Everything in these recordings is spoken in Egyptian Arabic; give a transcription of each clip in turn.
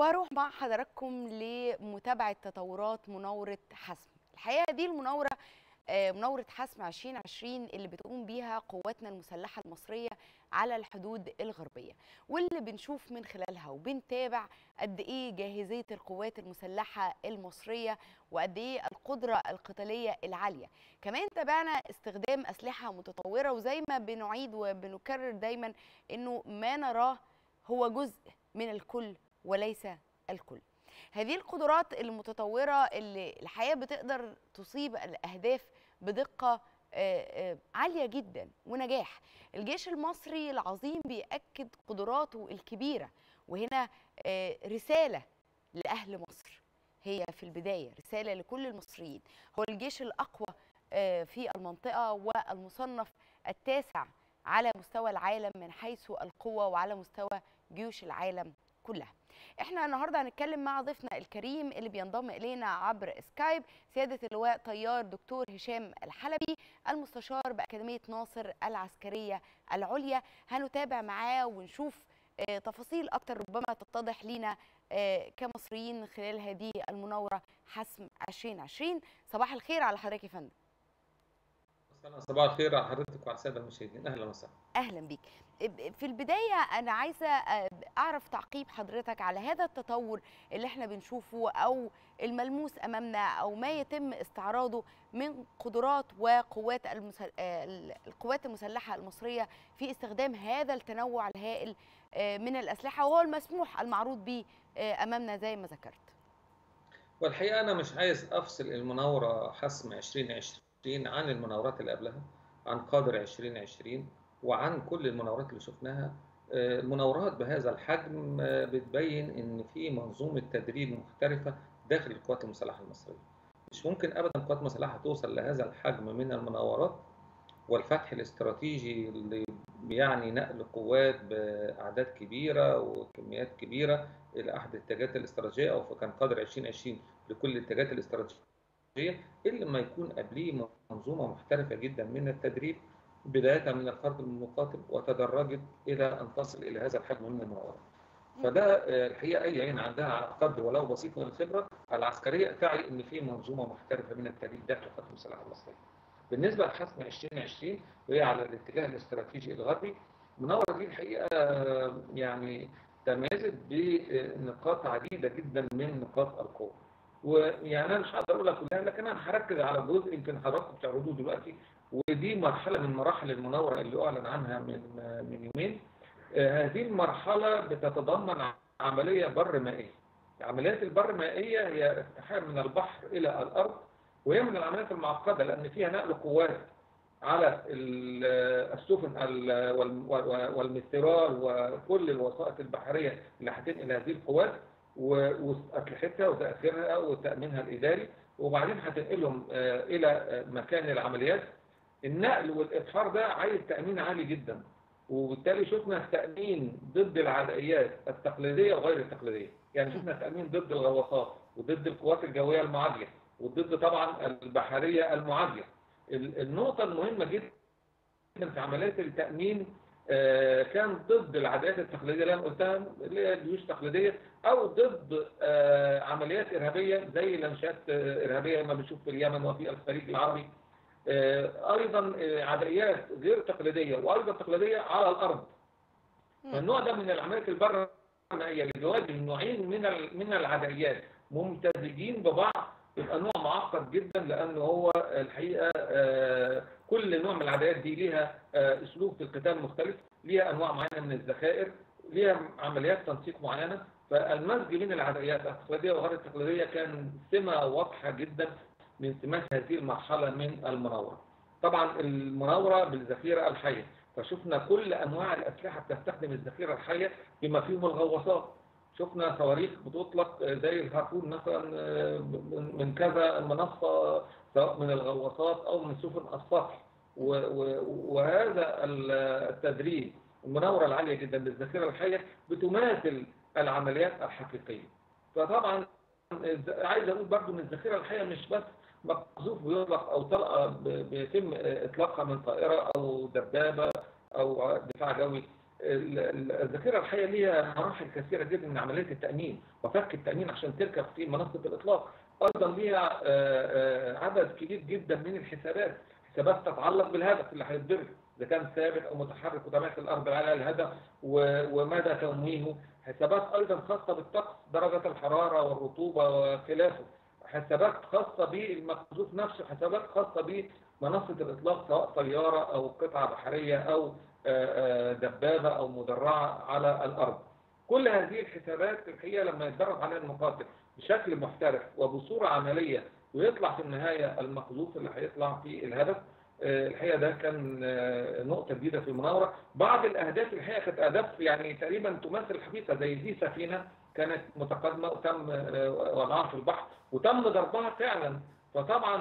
وهروح مع حضراتكم لمتابعة تطورات مناورة حسم الحقيقة دي المناورة آه، مناورة حسم 2020 اللي بتقوم بيها قواتنا المسلحة المصرية على الحدود الغربية واللي بنشوف من خلالها وبنتابع قد ايه جاهزية القوات المسلحة المصرية وقد ايه القدرة القتالية العالية كمان تابعنا استخدام أسلحة متطورة وزي ما بنعيد وبنكرر دايما انه ما نراه هو جزء من الكل وليس الكل هذه القدرات المتطورة اللي الحقيقة بتقدر تصيب الأهداف بدقة آه، آه، عالية جدا ونجاح الجيش المصري العظيم بيأكد قدراته الكبيرة وهنا آه، رسالة لأهل مصر هي في البداية رسالة لكل المصريين هو الجيش الأقوى آه، في المنطقة والمصنف التاسع على مستوى العالم من حيث القوة وعلى مستوى جيوش العالم كلها احنا النهارده هنتكلم مع ضيفنا الكريم اللي بينضم الينا عبر سكايب سياده اللواء طيار دكتور هشام الحلبي المستشار باكاديميه ناصر العسكريه العليا هنتابع معاه ونشوف آه، تفاصيل اكتر ربما تتضح لينا آه، كمصريين خلال هذه المناوره حسم 2020 صباح الخير على حضرتك يا فندم صباح الخير على حضرتك وعلى الساده المشاهدين اهلا وسهلا اهلا بيك في البدايه انا عايزه اعرف تعقيب حضرتك على هذا التطور اللي احنا بنشوفه او الملموس امامنا او ما يتم استعراضه من قدرات وقوات المسل... القوات المسلحه المصريه في استخدام هذا التنوع الهائل من الاسلحه وهو المسموح المعروض به امامنا زي ما ذكرت والحقيقه انا مش عايز افصل المناوره حسم 2020 عن المناورات اللي قبلها عن قادر 2020 وعن كل المناورات اللي شفناها المناورات بهذا الحجم بتبين ان في منظومه تدريب محترفه داخل القوات المسلحه المصريه مش ممكن ابدا القوات المسلحه توصل لهذا الحجم من المناورات والفتح الاستراتيجي اللي بيعني نقل قوات باعداد كبيره وكميات كبيره الى احد الاتجاهات الاستراتيجيه او فكان قادر 2020 لكل الاتجاهات الاستراتيجيه الا لما يكون قبليه منظومه محترفه جدا من التدريب بداية من الفرد المقاتل وتدرجت إلى أن تصل إلى هذا الحجم من المناورات. فده الحقيقة أي عين عندها قدر ولو بسيط من الخبرة العسكرية تعي أن في منظومة محترفة من التدريب داخل القوات المسلحة المصرية. بالنسبة لحسم 2020 وهي على الاتجاه الاستراتيجي الغربي المناورة دي الحقيقة يعني تميزت بنقاط عديدة جدا من نقاط القوة. ويعني انا مش هقدر اقولها كلها لكن انا هركز على جزء يمكن حضراتكم بتعرضوه دلوقتي ودي مرحله من مراحل المناوره اللي اعلن عنها من من يومين آه هذه المرحله بتتضمن عمليه بر مائيه عمليات البر مائيه هي ارتحال من البحر الى الارض وهي من العمليات المعقده لان فيها نقل قوات على السفن والمسترال وكل الوسائط البحريه اللي هتنقل هذه القوات واسلحتها وتاخيرها وتامينها الاداري وبعدين هتنقلهم الى مكان العمليات النقل والابحار ده عايز تامين عالي جدا وبالتالي شفنا تامين ضد العدائيات التقليديه وغير التقليديه يعني شفنا تامين ضد الغواصات وضد القوات الجويه المعاديه وضد طبعا البحريه المعاديه النقطه المهمه جدا في عمليات التامين كان ضد العداءات التقليديه اللي انا قلتها اللي هي جيوش تقليديه او ضد عمليات ارهابيه زي لانشات ارهابيه ما بنشوف في اليمن وفي الخليج العربي ايضا عدائيات غير تقليديه وايضا تقليديه على الارض فالنوع ده من العمليات البر اللي بيواجه نوعين من من العدائيات ممتزجين ببعض يبقى نوع معقد جدا لانه هو الحقيقه كل نوع من العدايات دي ليها اسلوب في القتال مختلف ليها انواع معينه من الذخائر ليها عمليات تنسيق معينه فالمزج بين العدائيات التقليديه وغير التقليديه كان سمه واضحه جدا من سمات هذه المرحله من المناوره. طبعا المناوره بالذخيره الحيه فشفنا كل انواع الاسلحه بتستخدم الذخيره الحيه بما فيهم الغواصات شفنا صواريخ بتطلق زي الهاربون مثلا من كذا منصه سواء من الغواصات او من سفن السطح وهذا التدريب المناوره العاليه جدا للذخيره الحيه بتماثل العمليات الحقيقيه فطبعا عايز اقول برضو ان الذخيره الحيه مش بس مقذوف ويطلق او طلقه بيتم اطلاقها من طائره او دبابه او دفاع جوي الذخيره الحيه ليها مراحل كثيره جدا من عمليه التامين وفك التامين عشان تركب في منصه الاطلاق ايضا ليها عدد كبير جدا من الحسابات حسابات تتعلق بالهدف اللي هيتضرب اذا كان ثابت او متحرك ودماغ الارض على الهدف ومدى تموينه حسابات ايضا خاصه بالطقس درجه الحراره والرطوبه وخلافه حسابات خاصه بالمقذوف نفسه حسابات خاصه بمنصه الاطلاق سواء طياره او قطعه بحريه او دبابه او مدرعه على الارض كل هذه الحسابات الحقيقه لما يتدرب عليها المقاتل بشكل محترف وبصوره عمليه ويطلع في النهايه المقذوف اللي هيطلع في الهدف الحقيقه ده كان نقطه جديده في المناوره بعض الاهداف الحقيقه كانت اهداف يعني تقريبا تماثل الحقيقه زي دي سفينه كانت متقدمه وتم وضعها في البحر وتم ضربها فعلا فطبعا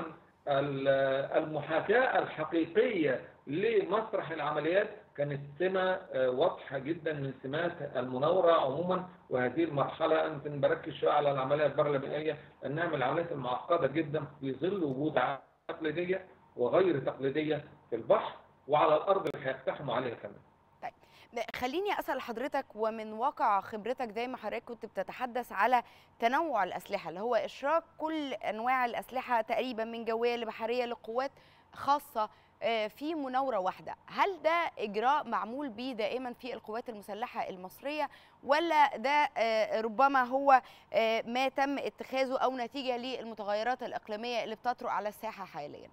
المحاكاه الحقيقيه لمسرح العمليات كانت سمة واضحة جدا من سمات المناورة عموما وهذه المرحلة يمكن بركز شوية على العملية البرلمانية أنها من العمليات المعقدة جدا في ظل وجود تقليدية وغير تقليدية في البحر وعلى الأرض اللي هيقتحموا عليها كمان طيب خليني أسأل حضرتك ومن واقع خبرتك زي ما حضرتك كنت بتتحدث على تنوع الأسلحة اللي هو إشراك كل أنواع الأسلحة تقريبا من جوية لبحرية لقوات خاصة في مناورة واحدة هل ده إجراء معمول به دائما في القوات المسلحة المصرية ولا ده ربما هو ما تم اتخاذه أو نتيجة للمتغيرات الإقليمية اللي بتطرق على الساحة حاليا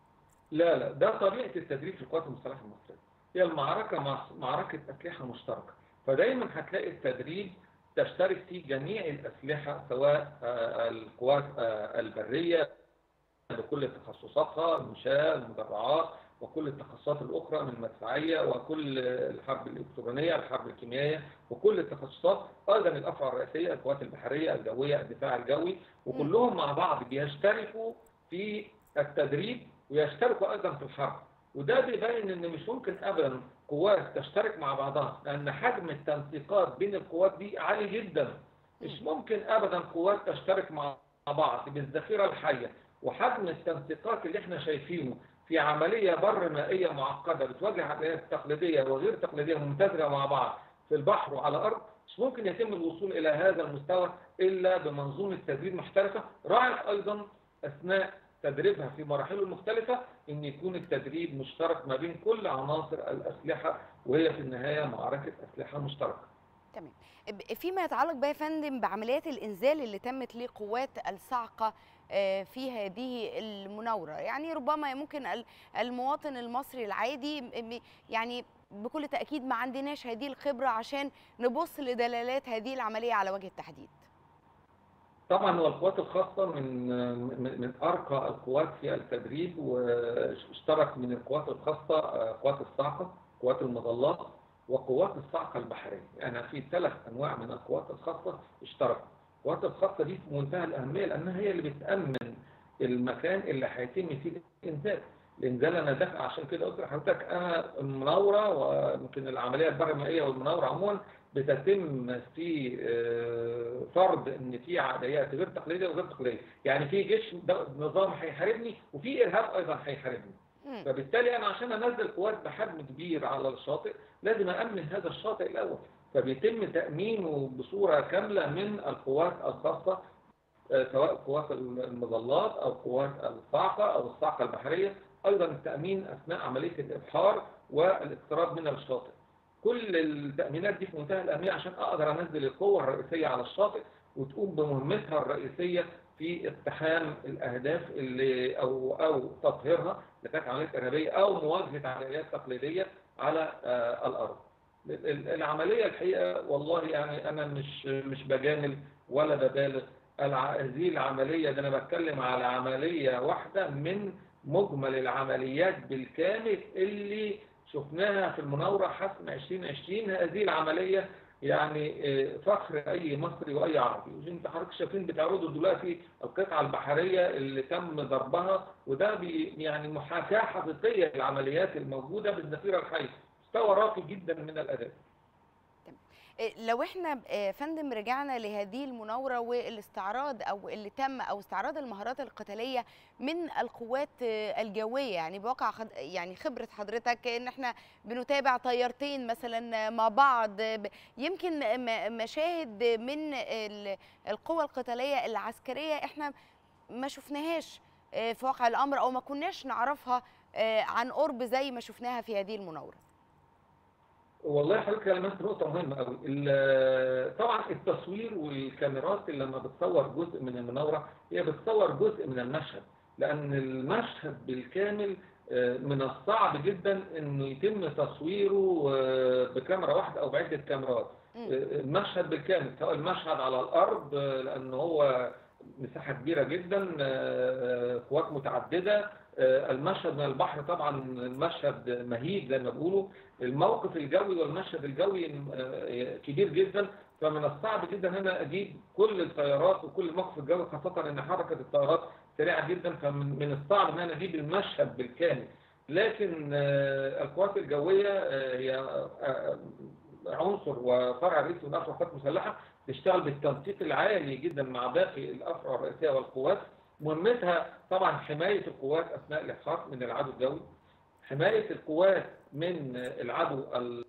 لا لا ده طبيعة التدريب في القوات المسلحة المصرية هي المعركة معركة أسلحة مشتركة فدايما هتلاقي التدريب تشترك فيه جميع الأسلحة سواء القوات البرية بكل تخصصاتها المشاة المدرعات وكل التخصصات الأخرى من المدفعية وكل الحرب الإلكترونية الحرب الكيميائية وكل التخصصات أيضا الأفرع الرئيسية القوات البحرية الجوية الدفاع الجوي وكلهم مع بعض بيشتركوا في التدريب ويشتركوا أيضا في الحرب وده بيبين ان مش ممكن ابدا قوات تشترك مع بعضها لان حجم التنسيقات بين القوات دي عالي جدا مش ممكن ابدا قوات تشترك مع بعض بالذخيره الحيه وحجم التنسيقات اللي احنا شايفينه في عمليه بر مائيه معقده بتواجه عمليات تقليديه وغير تقليديه ممتزجه مع بعض في البحر وعلى الارض مش ممكن يتم الوصول الى هذا المستوى الا بمنظومه تدريب محترفه راعت ايضا اثناء تدريبها في مراحله المختلفة ان يكون التدريب مشترك ما بين كل عناصر الاسلحة وهي في النهاية معركة اسلحة مشتركة تمام فيما يتعلق بقى يا فندم بعمليات الانزال اللي تمت لقوات الصاعقه في هذه المناوره يعني ربما ممكن المواطن المصري العادي يعني بكل تاكيد ما عندناش هذه الخبره عشان نبص لدلالات هذه العمليه على وجه التحديد طبعا هو القوات الخاصة من من أرقى القوات في التدريب واشترك من القوات الخاصة قوات الصاعقة قوات المظلات وقوات الصاعقة البحرية يعني في ثلاث أنواع من القوات الخاصة اشتركوا القوات الخاصة دي في منتهى الأهمية لأنها هي اللي بتأمن المكان اللي هيتم فيه الإنزال الإنزال أنا دافع عشان كده قلت لحضرتك أنا المناورة ويمكن العملية البرمائية والمناورة عموما بتتم في فرض ان في عمليات غير تقليديه وغير تقليديه، يعني في جيش نظام هيحاربني وفي ارهاب ايضا هيحاربني. فبالتالي انا عشان انزل قوات بحجم كبير على الشاطئ لازم امن هذا الشاطئ الاول، فبيتم تامينه بصوره كامله من القوات الخاصه سواء قوات المظلات او قوات الصاعقه او الصاعقه البحريه، ايضا التامين اثناء عمليه الابحار والاقتراب من الشاطئ. كل التأمينات دي في منتهى الأهمية عشان أقدر أنزل القوة الرئيسية على الشاطئ وتقوم بمهمتها الرئيسية في اقتحام الأهداف اللي أو أو تطهيرها إذا كانت عمليات إرهابية أو مواجهة عمليات تقليدية على آه الأرض. العملية الحقيقة والله يعني أنا مش مش بجامل ولا ببالغ هذه العملية ده أنا بتكلم على عملية واحدة من مجمل العمليات بالكامل اللي شفناها في المناورة حسم 2020 هذه العملية يعني فخر أي مصري وأي عربي انت حضرتك شايفين بتعرضوا دلوقتي القطعة البحرية اللي تم ضربها وده يعني محاكاة حقيقية للعمليات الموجودة بالذخيرة الحية مستوى راقي جدا من الأداء لو احنا آه، فندم رجعنا لهذه المناورة والاستعراض أو اللي تم أو استعراض المهارات القتالية من القوات آه، الجوية يعني بواقع خد يعني خبرة حضرتك إن احنا بنتابع طيارتين مثلا مع بعض ب- يمكن م- مشاهد من ال- القوى القتالية العسكرية احنا ما شفناهاش آه، في واقع الأمر أو ما كناش نعرفها آه، عن قرب زي ما شفناها في هذه المناورة والله حضرتك لمست نقطة مهمة قوي ال- طبعا التصوير والكاميرات اللي لما بتصور جزء من المناورة هي بتصور جزء من المشهد لأن المشهد بالكامل آه، من الصعب جدا إنه يتم تصويره آه، بكاميرا واحدة أو بعدة كاميرات مم. آه، المشهد بالكامل سواء المشهد على الأرض آه، لأن هو مساحة كبيرة جدا آه، آه، قوات متعددة آه، المشهد من البحر طبعا المشهد مهيب زي ما بيقولوا الموقف الجوي والمشهد الجوي آه، كبير جدا فمن الصعب جدا هنا اجيب كل الطيارات وكل الموقف الجوي خاصه ان حركه الطيارات سريعه جدا فمن من الصعب ان انا اجيب المشهد بالكامل لكن آه، القوات الجويه آه، هي آه، عنصر وفرع رئيسي من افرع القوات المسلحه تشتغل بالتنسيق العالي جدا مع باقي الافرع الرئيسيه والقوات مهمتها طبعا حمايه القوات اثناء الاحراق من العدو الجوي حماية القوات من العدو ال-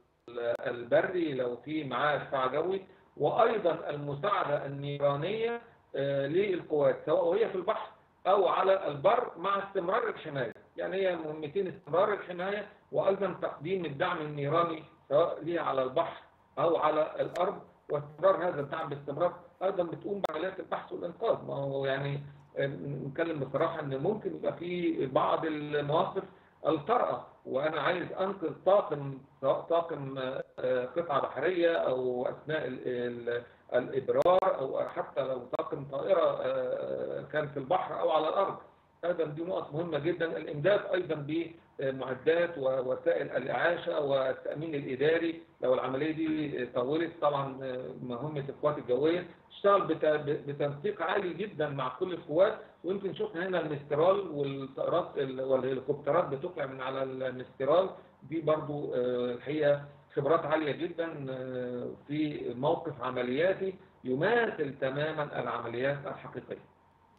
البري لو في معاه دفاع جوي وأيضا المساعدة النيرانية آه، للقوات سواء وهي في البحر أو على البر مع استمرار الحماية يعني هي مهمتين استمرار الحماية وأيضا تقديم الدعم النيراني سواء ليها على البحر أو على الأرض واستمرار هذا الدعم باستمرار أيضا بتقوم بعمليات البحث والإنقاذ ما هو يعني آه، نتكلم بصراحة إن ممكن يبقى في بعض المواقف الطرأة وأنا عايز أنقذ طاقم سواء طاقم آه، قطعة بحرية أو أثناء ال- ال- الإبرار أو حتى لو طاقم طائرة آه، كان في البحر أو على الأرض أيضا دي نقط مهمة جدا الإمداد أيضا بمعدات ووسائل الإعاشة والتأمين الإداري لو العملية دي طولت طبعا آه، مهمة القوات الجوية تشتغل بت- بتنسيق عالي جدا مع كل القوات ويمكن شفنا هنا المسترال والطائرات ال- والهليكوبترات بتقع من على المسترال دي برضو آه، الحقيقة خبرات عالية جدا آه، في موقف عملياتي يماثل تماما العمليات الحقيقية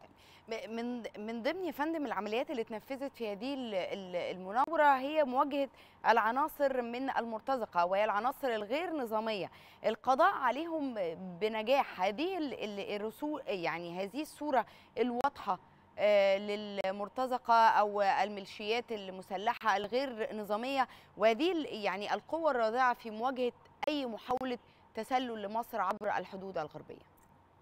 م- من من ضمن يا فندم العمليات اللي اتنفذت في هذه ال- ال- المناورة هي مواجهة العناصر من المرتزقة وهي العناصر الغير نظامية القضاء عليهم بنجاح هذه ال- ال- الرسول يعني هذه الصورة الواضحة آه، للمرتزقة أو الميليشيات المسلحة الغير نظامية وهذه ال- يعني القوة الرادعة في مواجهة أي محاولة تسلل لمصر عبر الحدود الغربية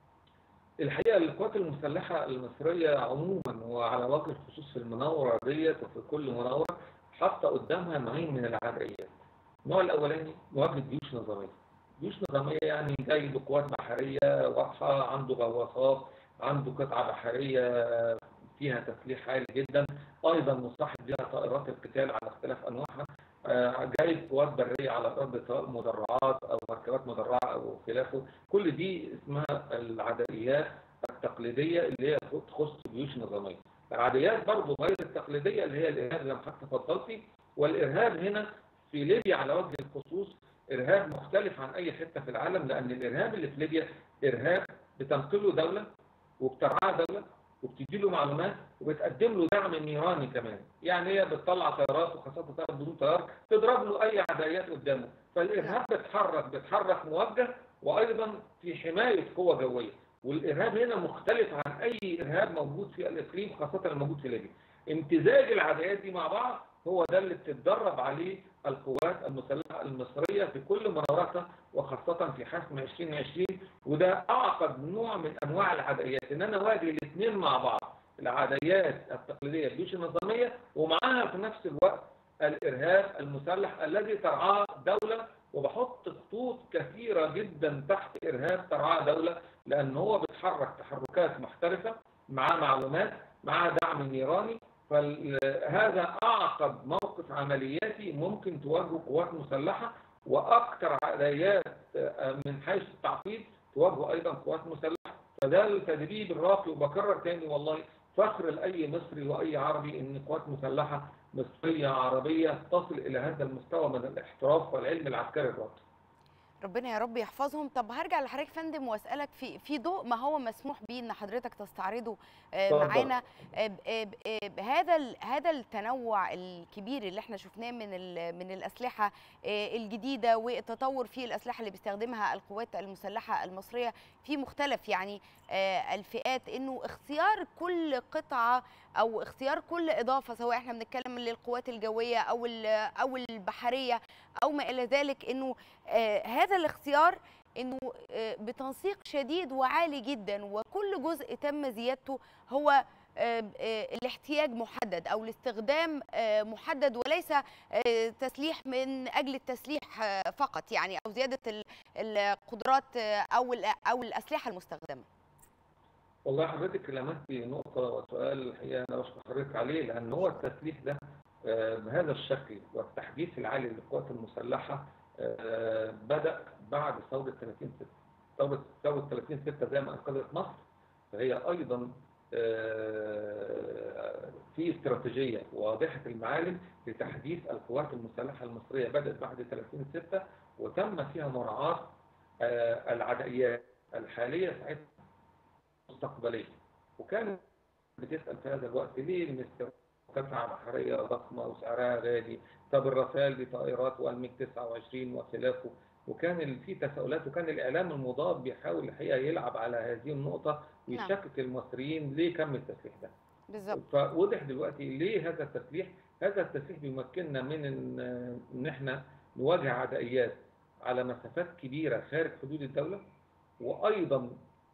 الحقيقة القوات المسلحة المصرية عموما وعلى وجه الخصوص في المناورة ديت وفي كل مناورة حاطة قدامها نوعين من العدائيات. النوع الأولاني مواجهة جيوش نظامية. جيوش نظامية يعني جاي بقوات بحرية واضحة عنده غواصات عنده قطعة بحرية فيها تسليح عالي جدا أيضا مصاحب لها طائرات القتال على اختلاف أنواعها آه، جايب قوات برية على الأرض سواء مدرعات أو مركبات مدرعة أو خلافه كل دي اسمها العدائيات التقليدية اللي هي تخص جيوش نظامية العدائيات برضه غير التقليدية اللي هي الإرهاب زي ما حضرتك تفضلتي والإرهاب هنا في ليبيا على وجه الخصوص إرهاب مختلف عن أي حتة في العالم لأن الإرهاب اللي في ليبيا إرهاب بتنقله دولة وبترعاه دولة وبتدي له معلومات وبتقدم له دعم نيراني كمان يعني هي بتطلع طيارات وخاصة طيارات بدون طيار تضرب له أي عدائيات قدامه فالإرهاب بيتحرك بيتحرك موجه وأيضا في حماية قوة جوية والإرهاب هنا مختلف عن أي إرهاب موجود في الإقليم خاصة الموجود في ليبيا امتزاج العدائيات دي مع بعض هو ده اللي بتتدرب عليه القوات المسلحة المصرية في كل مناوراتها وخاصة في حسم 2020 وده أعقد نوع من أنواع العدائيات إن أنا أواجه الاثنين مع بعض العدائيات التقليدية الجيوش النظامية ومعاها في نفس الوقت الإرهاب المسلح الذي ترعاه دولة وبحط خطوط كثيرة جدا تحت إرهاب ترعاه دولة لأن هو بيتحرك تحركات محترفة معاه معلومات معاه دعم نيراني فهذا أعقد موقف عملياتي ممكن تواجهه قوات مسلحة وأكثر عمليات من حيث التعقيد تواجهه أيضا قوات مسلحة فده التدريب الراقي وبكرر تاني والله فخر لأي مصري وأي عربي إن قوات مسلحة مصرية عربية تصل إلى هذا المستوى من الاحتراف والعلم العسكري الراقي ربنا يا رب يحفظهم طب هرجع لحضرتك فندم واسالك في في ضوء ما هو مسموح به ان حضرتك تستعرضه آه، اتفضل. معانا آه، ب- آه، ب- آه، هذا ال- هذا التنوع الكبير اللي احنا شفناه من ال- من الاسلحه آه، الجديده والتطور في الاسلحه اللي بيستخدمها القوات المسلحه المصريه في مختلف يعني آه، الفئات انه اختيار كل قطعه او اختيار كل اضافه سواء احنا بنتكلم للقوات الجويه او ال- او البحريه او ما الى ذلك انه آه، هذا الاختيار انه آه، بتنسيق شديد وعالي جدا وكل جزء تم زيادته هو آه، آه، الاحتياج محدد او الاستخدام آه، محدد وليس آه، تسليح من اجل التسليح آه، فقط يعني او زياده ال- القدرات آه، او ال- او الاسلحه المستخدمه والله حضرتك لمستي نقطة وسؤال الحقيقة أنا بشكر حضرتك عليه لأن هو التسليح ده آه، بهذا الشكل والتحديث العالي للقوات المسلحة آه، بدأ بعد ثورة 30 6 ثورة ثورة 30 6 زي ما أنقذت مصر فهي أيضا آه، في استراتيجية واضحة المعالم لتحديث القوات المسلحة المصرية بدأت بعد 30 6 وتم فيها مراعاة آه، العدائيات الحالية ساعتها مستقبلية وكان بتسأل في هذا الوقت ليه المستر قطعة بحرية ضخمة وسعرها غالي طب الرافال دي طائرات والميج 29 وخلافه وكان ال- في تساؤلات وكان الإعلام المضاد بيحاول الحقيقة يلعب على هذه النقطة ويشكك المصريين ليه كم التسليح ده بالظبط فوضح دلوقتي ليه هذا التسليح هذا التسليح بيمكننا من ان ان احنا نواجه عدائيات على مسافات كبيره خارج حدود الدوله وايضا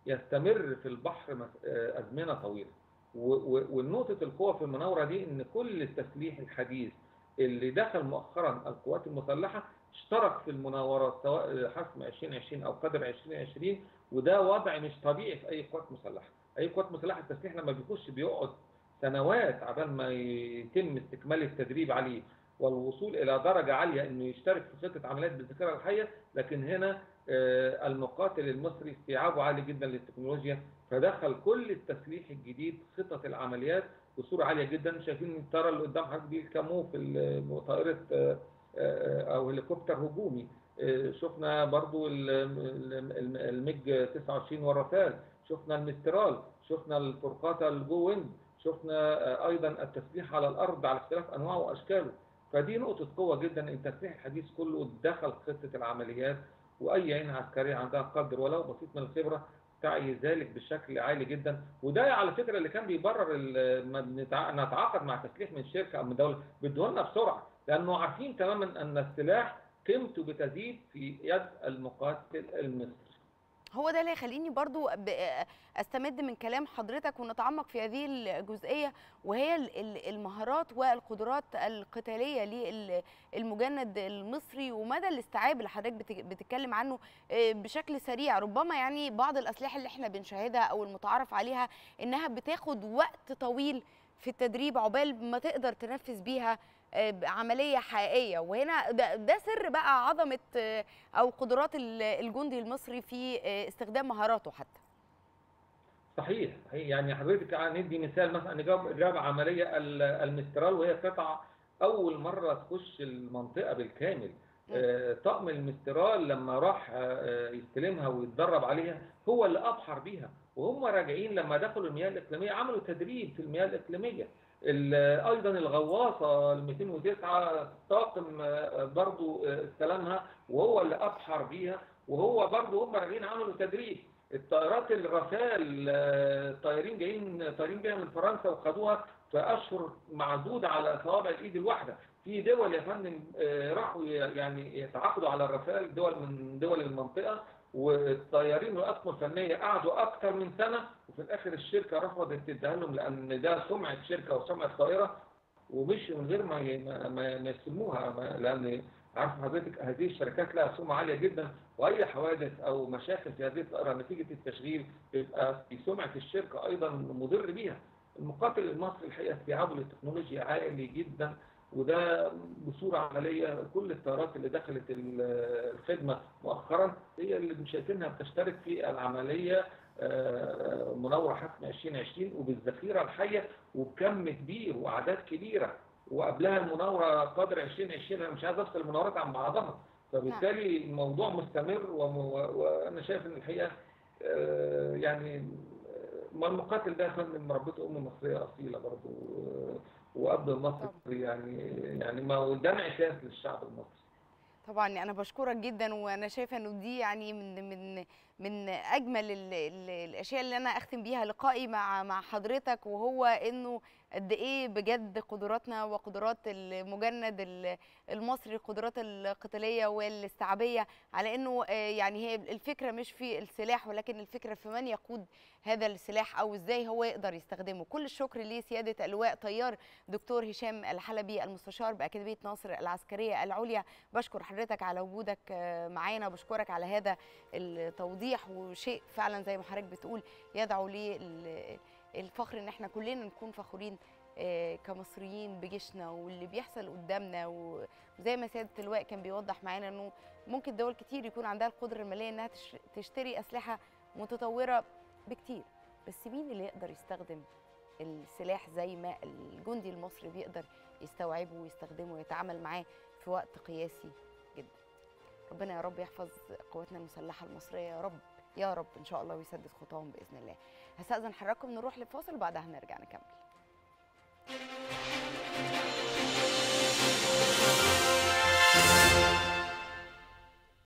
يستمر في البحر مس- آه، ازمنه طويله و- و- والنقطه القوه في المناوره دي ان كل التسليح الحديث اللي دخل مؤخرا القوات المسلحه اشترك في المناورات سواء حسم 2020 او قدر 2020 وده وضع مش طبيعي في اي قوات مسلحه اي قوات مسلحه التسليح لما بيخش بيقعد سنوات عبال ما يتم استكمال التدريب عليه والوصول الى درجه عاليه انه يشترك في خطه عمليات بالذاكره الحيه لكن هنا آه، المقاتل المصري استيعابه عالي جدا للتكنولوجيا فدخل كل التسليح الجديد خطط العمليات بصوره عاليه جدا شايفين الطياره اللي قدام حضرتك دي الكامو في ال- طائره آه، آه، او هليكوبتر هجومي آه، شفنا برضو ال- ال- ال- الميج 29 والرافال شفنا المسترال شفنا الفرقاطه الجو ويند شفنا آه، ايضا التسليح على الارض على اختلاف انواعه واشكاله فدي نقطه قوه جدا ان التسليح الحديث كله دخل خطه العمليات واي عين عسكريه عندها قدر ولو بسيط من الخبره تعي ذلك بشكل عالي جدا وده على فكره اللي كان بيبرر ال- ما بنتع- نتعاقد مع تسليح من شركه او من دوله بيدوها بسرعه لانه عارفين تماما ان السلاح قيمته بتزيد في يد المقاتل المصري هو ده اللي يخليني برضو ب- استمد من كلام حضرتك ونتعمق في هذه الجزئيه وهي ال- ال- المهارات والقدرات القتاليه للمجند المصري ومدى الاستيعاب اللي حضرتك بت- بتتكلم عنه آه، بشكل سريع ربما يعني بعض الاسلحه اللي احنا بنشاهدها او المتعارف عليها انها بتاخد وقت طويل في التدريب عقبال ما تقدر تنفذ بيها آه، عمليه حقيقيه وهنا ده, ده سر بقى عظمه آه، او قدرات ال- الجندي المصري في آه، استخدام مهاراته حتى صحيح صحيح يعني حضرتك ندي مثال مثلا نجاوب اجابه عمليه ال- المسترال وهي قطعه اول مره تخش المنطقه بالكامل آه، طقم المسترال لما راح آه، يستلمها ويتدرب عليها هو اللي ابحر بيها وهم راجعين لما دخلوا المياه الاقليميه عملوا تدريب في المياه الاقليميه ال- ايضا الغواصه ال 209 طاقم آه، برضو آه، استلمها وهو اللي ابحر بيها وهو برضو هم راجعين عملوا تدريب الطائرات الرافال آه، طيارين جايين طايرين بيها من فرنسا وخدوها في اشهر معدوده على صوابع الايد الواحده في دول يا فندم آه، راحوا ي- يعني يتعاقدوا على الرافال دول من دول المنطقه والطيارين والاطقم الفنيه قعدوا اكثر من سنه وفي الاخر الشركه رفضت تديها لهم لان ده سمعه شركه وسمعه طائره ومش من غير ما ي- ما ما ما يستلموها ما- لان عارف حضرتك هذه الشركات لها سمعه عاليه جدا واي حوادث او مشاكل في هذه الطائره نتيجه التشغيل بيبقى في سمعه الشركه ايضا مضر بيها. المقاتل المصري الحقيقه استيعابه للتكنولوجيا عالي جدا وده بصوره عمليه كل الطيارات اللي دخلت ال- الخدمه مؤخرا هي اللي شايفينها بتشترك في العمليه آه، منوره حسم 2020 وبالذخيره الحيه وبكم كبير واعداد كبيره وقبلها المناوره قدر 2020 انا مش عايز افصل المناورات عن بعضها فبالتالي الموضوع مستمر وم- و- وانا شايف ان الحقيقه آه، يعني ما المقاتل ده يا فندم ربته ام مصريه اصيله برضه واب مصري يعني يعني ما هو ده انعكاس للشعب المصري طبعا انا بشكرك جدا وانا شايفه انه دي يعني من من من اجمل ال ال الاشياء اللي انا اختم بيها لقائي مع مع حضرتك وهو انه قد ايه بجد قدراتنا وقدرات المجند ال- المصري القدرات القتاليه والاستيعابيه على انه آه، يعني هي الفكره مش في السلاح ولكن الفكره في من يقود هذا السلاح او ازاي هو يقدر يستخدمه كل الشكر لسياده اللواء طيار دكتور هشام الحلبي المستشار باكاديميه ناصر العسكريه العليا بشكر حضرتك على وجودك آه، معانا بشكرك على هذا التوضيح وشيء فعلا زي ما حضرتك بتقول يدعو للفخر ان احنا كلنا نكون فخورين آه، كمصريين بجيشنا واللي بيحصل قدامنا و- وزي ما سياده اللواء كان بيوضح معانا انه ممكن دول كتير يكون عندها القدره الماليه انها تش- تشتري اسلحه متطوره بكتير بس مين اللي يقدر يستخدم السلاح زي ما الجندي المصري بيقدر يستوعبه ويستخدمه ويتعامل معاه في وقت قياسي جدا ربنا يا رب يحفظ قواتنا المسلحه المصريه يا رب يا رب ان شاء الله ويسدد خطاهم باذن الله هستاذن حضراتكم نروح لفاصل وبعدها نرجع نكمل